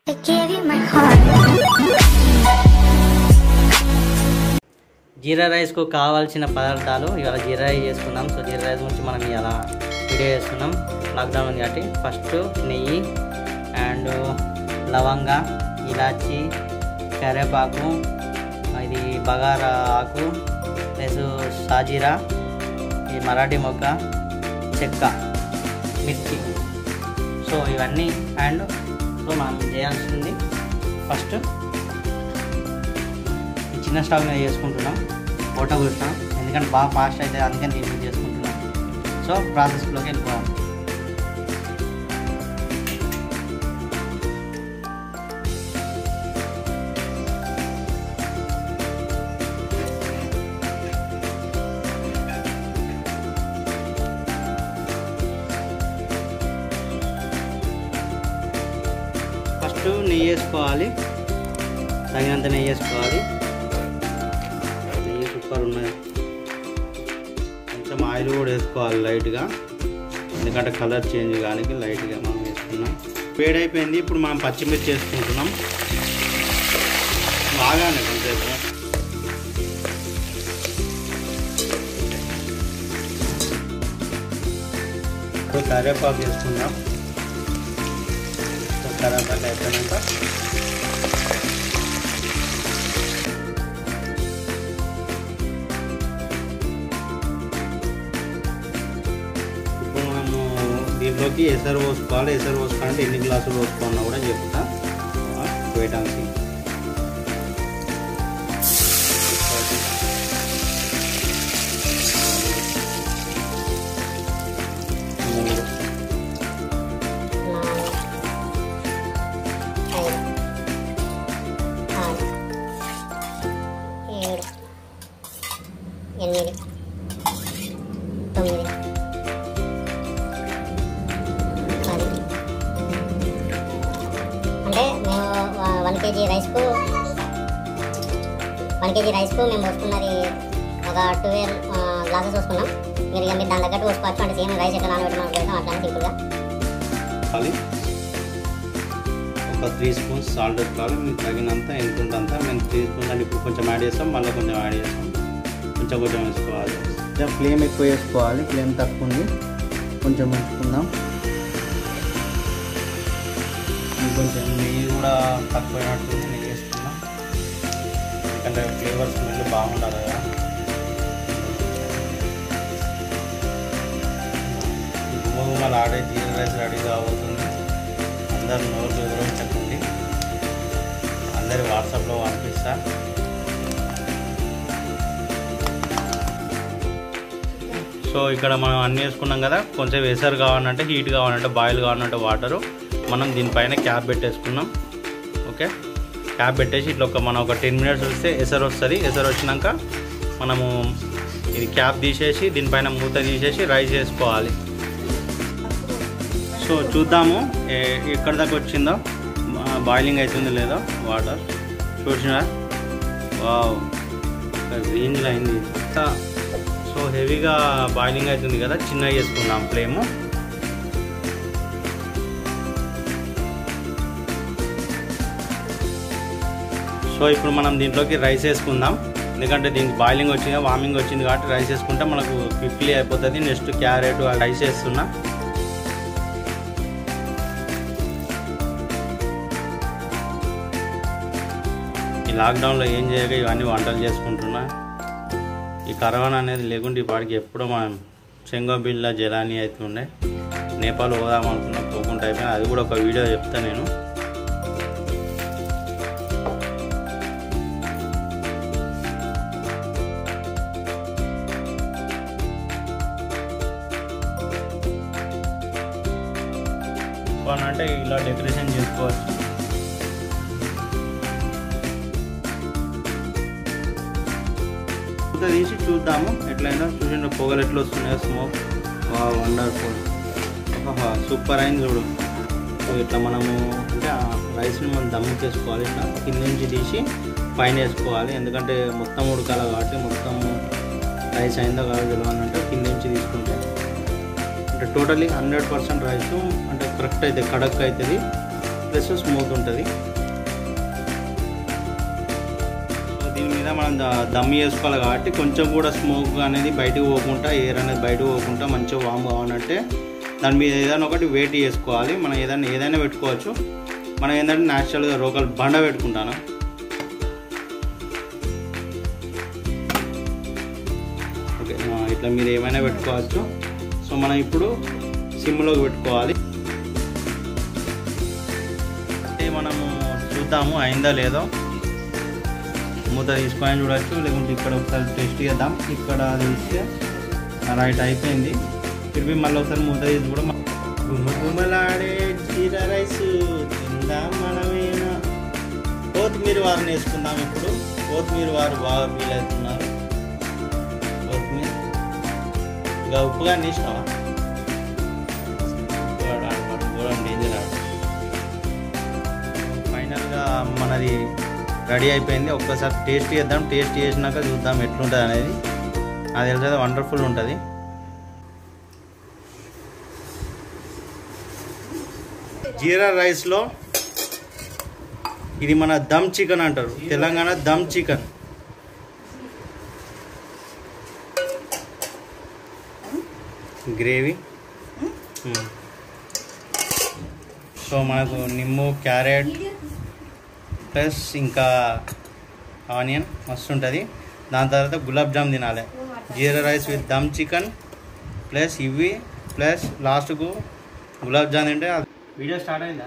I gave you my heart. జీరా రైస్కు కావాల్సిన పదార్థాలు ఇవాళ జీరా రైస్ చేసుకుందాం సో జీరా రైస్ గురించి మనం ఇవాళ వీడియో చేస్తున్నాం లాక్డౌన్ ఉంది కాబట్టి ఫస్ట్ నెయ్యి అండ్ లవంగ ఇలాచి కరివేపాకు ఇది బగారా ఆకు ప్లస్ సాజీరా ఈ మరాఠీ మొగ్గ చెక్క మిర్చి సో ఇవన్నీ అండ్ సో మనం చేయాల్సింది ఫస్ట్ ఈ చిన్న స్టవ్ మీద చేసుకుంటున్నాం ఫోటో కూర్చున్నాం ఎందుకంటే బాగా ఫాస్ట్ అయితే అందుకని దీన్ని చేసుకుంటున్నాం సో ప్రాసెస్లోకి వెళ్ళిపోవాలి ఫస్ట్ నెయ్యి వేసుకోవాలి తగినంత నెయ్యి వేసుకోవాలి నెయ్యి సూపర్ ఉన్నది కొంచెం ఆయిల్ కూడా వేసుకోవాలి లైట్గా ఎందుకంటే కలర్ చేంజ్ కానీ లైట్గా మనం వేసుకున్నాం వేడైపోయింది ఇప్పుడు మనం పచ్చిమిర్చి వేసుకుంటున్నాం బాగానే కొంచెంసేపు ఇప్పుడు కరివేపాకు వేసుకుందాం కరివేపాకు అయిపోయినాక ఇప్పుడు మనము దీంట్లోకి ఎసరు పోసుకోవాలి ఎసరు పోసుకోవాలంటే ఎన్ని గ్లాసులు పోసుకోవాలన్నా కూడా చెప్తా ఆ, వేయడానికి మూడు ఏడు ఎనిమిది తొమ్మిది పది అంటే మేము వన్ కేజీ రైస్కు వన్ కేజీ రైస్కు మేము పోసుకున్నది ఒక ట్వెల్వ్ గ్లాసెస్ పోసుకున్నాం మీరు ఇక మీరు దాని తగ్గట్టు పోసుకోవచ్చు అంటే సేమ్ రైస్ ఎట్లా నానబెట్టమని పెడతాం అట్లానే సింపుల్గా వేసుకోవాలి ఒక త్రీ స్పూన్స్ సాల్ట్ వేసుకోవాలి మీకు తగినంత ఎంత ఉందంత మేము త్రీ స్పూన్స్ అంటే ఇప్పుడు కొంచెం యాడ్ చేస్తాం మళ్ళీ కొంచెం యాడ్ చేస్తాం కొంచెం కొంచెం వేసుకోవాలి కొంచెం ఫ్లేమ్ ఎక్కువ వేసుకోవాలి ఫ్లేమ్ తక్కువ ఉంది కొంచెం ఉంచుకుందాం కొంచెం నెయ్యి కూడా తక్కువైనట్టుంది నెయ్యి వేసుకుందాం ఎందుకంటే ఫ్లేవర్ స్మెల్ బాగుండాలి కదా గుమ్మగుమ్మలు ఆడే జీరా రైస్ రెడీగా అవుతుంది అందరు నోరు వివరించకండి అందరి వాట్సాప్లో పంపిస్తా సో ఇక్కడ మనం అన్నీ వేసుకున్నాం కదా కొంచెం ఎసరు కావాలంటే హీట్ కావాలంటే బాయిల్ కావాలంటే వాటరు మనం దీనిపైన క్యాప్ పెట్టేసుకున్నాం ఓకే క్యాప్ పెట్టేసి ఇట్లా ఒక మనం ఒక టెన్ మినిట్స్ వస్తే ఎసరు వస్తుంది ఎసరు వచ్చినాక మనము ఇది క్యాప్ తీసేసి దీనిపైన మూత తీసేసి రైస్ వేసుకోవాలి సో చూద్దాము ఏ- ఎక్కడి దాకా వచ్చిందో బాయిలింగ్ అవుతుందో లేదో వాటర్ చూసినా వావ్ రేంజ్లో అయింది ఇంత సో హెవీగా బాయిలింగ్ అవుతుంది కదా చిన్నగా చేసుకుందాం ఫ్లేము సో ఇప్పుడు మనం దీంట్లోకి రైస్ వేసుకుందాం ఎందుకంటే దీనికి బాయిలింగ్ వచ్చింది వార్మింగ్ వచ్చింది కాబట్టి రైస్ వేసుకుంటే మనకు క్విక్లీ అయిపోతుంది నెక్స్ట్ క్యారెట్ రైస్ వేస్తున్నా ఈ లాక్డౌన్లో ఏం చేయక ఇవన్నీ వంటలు చేసుకుంటున్నా ఈ కరోనా అనేది లేకుంటే ఈ పాటికి ఎప్పుడో మనం చెంగోబిల్ల జలాని అయితే ఉండే నేపాల్ పోదాం అనుకున్నా పోకుండా అయిపోయినా అది కూడా ఒక వీడియో చెప్తా నేను అంటే ఇలా డెకరేషన్ చేసుకోవచ్చు మూత తీసి చూద్దాము ఎట్లయినా చూసిన పొగలు ఎట్లా వస్తున్నాయో స్మోక్ వండర్ఫుల్ సూపర్ అయింది చూడు సో ఇట్లా మనము అంటే ఆ రైస్ని మనం దమ్ము చేసుకోవాలి ఇట్లా కింద నుంచి తీసి పైన వేసుకోవాలి ఎందుకంటే మొత్తం ఉడకాలి కాబట్టి మొత్తం రైస్ అయిందో కాదో తెలియాలంటే కింద నుంచి తీసుకుంటే అంటే టోటలీ హండ్రెడ్ పర్సెంట్ రైస్ అంటే కరెక్ట్ అయితే కడక్ అవుతుంది ప్లస్ స్మూత్ ఉంటుంది సో దీని మీద మనం ద- దమ్ చేసుకోవాలి కాబట్టి కొంచెం కూడా స్మోక్ అనేది బయటకు పోకుండా ఎయిర్ అనేది బయటకు పోకుండా మంచిగా వామ్ కావాలంటే దాని మీద ఏదైనా ఒకటి వెయిట్ చేసుకోవాలి మనం ఏదైనా ఏదైనా పెట్టుకోవచ్చు మనం ఏంటంటే న్యాచురల్గా రోకల్ బండ పెట్టుకుంటాను ఓకే ఆ, ఇట్లా మీరు ఏమైనా పెట్టుకోవచ్చు సో మనం ఇప్పుడు సిమ్లోకి పెట్టుకోవాలి అంటే మనము చూద్దాము అయిందా లేదో మూత తీసుకొని చూడొచ్చు లేకుంటే ఇక్కడ ఒకసారి టెస్ట్ చేద్దాం ఇక్కడ తీస్తే రైట్ అయిపోయింది తిరిగి మళ్ళీ ఒకసారి మూత తీసి కూడా మ- గుమగుమలాడే జీరా రైస్ తిందాం మనమేనా కొత్తిమీర వారిని వేసుకుందాం ఇప్పుడు కొత్తిమీర వారు బాగా ఫీల్ అవుతున్నారు కొత్తిమీర ఇంకా ఉప్పుగా తీసినావా డేంజర్ ఆడు ఫైనల్గా మనది రెడీ అయిపోయింది ఒక్కసారి టేస్ట్ చేద్దాం టేస్ట్ చేసినాక చూద్దాం ఎట్లుంటుంది అనేది అది తెలిసేది వండర్ఫుల్ ఉంటుంది జీరా రైస్లో ఇది మన దమ్ చికెన్ అంటారు తెలంగాణ దమ్ చికెన్ గ్రేవీ మ్మ్. సో మనకు నిమ్ము క్యారెట్ ప్లస్ ఇంకా ఆనియన్ మస్తు ఉంటుంది దాని తర్వాత గులాబ్ జామ్ తినాలి jeera rice with dum chicken plus ఇవి ప్లస్ లాస్ట్కు గులాబ్ జామ్ తింటే అది- వీడియో స్టార్ట్ అయిందా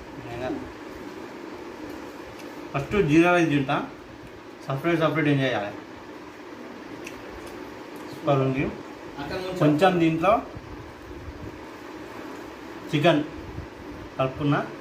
ఫస్ట్ జీరా రైస్ తింటా సపరేట్ సపరేట్ ఎంజాయ్ చేయాలి సూపర్ ఉంది కొంచెం దీంట్లో చికెన్ కలుపుకున్నా